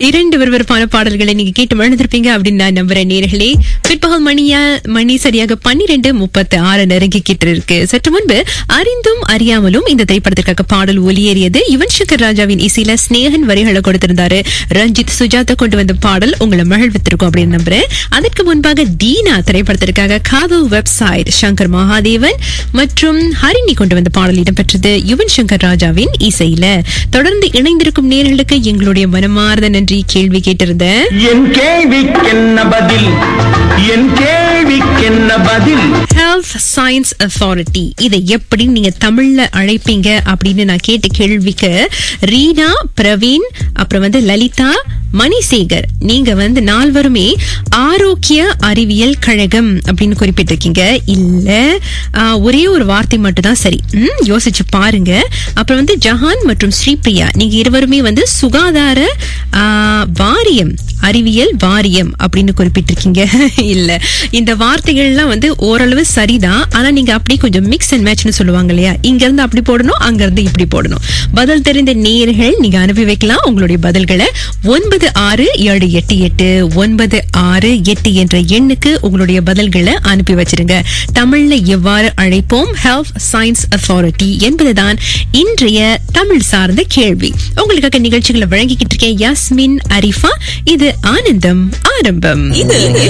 இரண்டு விறுவிறுப்பான பாடல்களை நீங்க கேட்டு மழந்திருப்பீங்க அப்படின்னு நான் நம்புறேன் நேர்களே பிற்பகல் மணியா மணி சரியாக பன்னிரெண்டு முப்பத்தி ஆறு நெருங்கிக்கிட்டு இருக்கு சற்று முன்பு அறிந்தும் அறியாமலும் இந்த திரைப்படத்திற்காக பாடல் ஒலியேறியது யுவன் சங்கர் ராஜாவின் இசையில ஸ்னேகன் வரிகளை கொடுத்திருந்தாரு ரஞ்சித் சுஜாதா கொண்டு வந்த பாடல் உங்களை மகிழ்வித்திருக்கும் அப்படின்னு நம்புறேன் அதற்கு முன்பாக தீனா திரைப்படத்திற்காக காதல் வெப்சைட் சங்கர் மகாதேவன் மற்றும் ஹரிணி கொண்டு வந்த பாடல் இடம்பெற்றது யுவன் சங்கர் ராஜாவின் இசையில தொடர்ந்து இணைந்திருக்கும் நேர்களுக்கு எங்களுடைய மனமார்ந்த நன்றி கேள்வி கேட்டிருந்தேன் என் கேள்விக்கென்ன பதில் என் கேள்விக்கென்ன பதில் ஹெல்த் சயின்ஸ் அத்தாரிட்டி இதை எப்படி நீங்க தமிழ்ல அழைப்பீங்க அப்படின்னு நான் கேட்ட கேள்விக்கு ரீனா பிரவீன் அப்புறம் வந்து லலிதா மணிசேகர் நீங்க வந்து நால்வருமே ஆரோக்கிய அறிவியல் கழகம் அப்படின்னு குறிப்பிட்டிருக்கீங்க இல்ல ஆ, ஒரே ஒரு வார்த்தை மட்டும் தான் சரி ம், யோசிச்சு பாருங்க அப்புறம் வந்து ஜஹான் மற்றும் ஸ்ரீபிரியா நீங்க இருவருமே வந்து சுகாதார ஆ, வாரியம் அறிவியல் வாரியம் அப்படின்னு குறிப்பிட்டிருக்கீங்க இல்ல இந்த வார்த்தைகள்லாம் வந்து ஓரளவு சரிதான் ஆனா நீங்க அப்படி கொஞ்சம் மிக்ஸ் அண்ட் மேட்ச்னு சொல்லுவாங்க இல்லையா இங்க இருந்து அப்படி போடணும் அங்க இருந்து இப்படி போடணும் பதில் தெரிந்த நேர்கள் நீங்க அனுப்பி வைக்கலாம் உங்களுடைய பதில்களை ஒன்பது ஆறு ஏழு எட்டு எட்டு ஒன்பது ஆறு எட்டு என்ற எண்ணுக்கு உங்களுடைய பதில்களை அனுப்பி வச்சிருங்க தமிழ்ல எவ்வாறு அழைப்போம் ஹெல்த் சயின்ஸ் அத்தாரிட்டி என்பதுதான் இன்றைய தமிழ் சார்ந்த கேள்வி உங்களுக்காக நிகழ்ச்சிகளை வழங்கிக்கிட்டு இருக்கேன் யாஸ்மின் அரிஃபா இது ஆனந்தம் ஆரம்பம் இது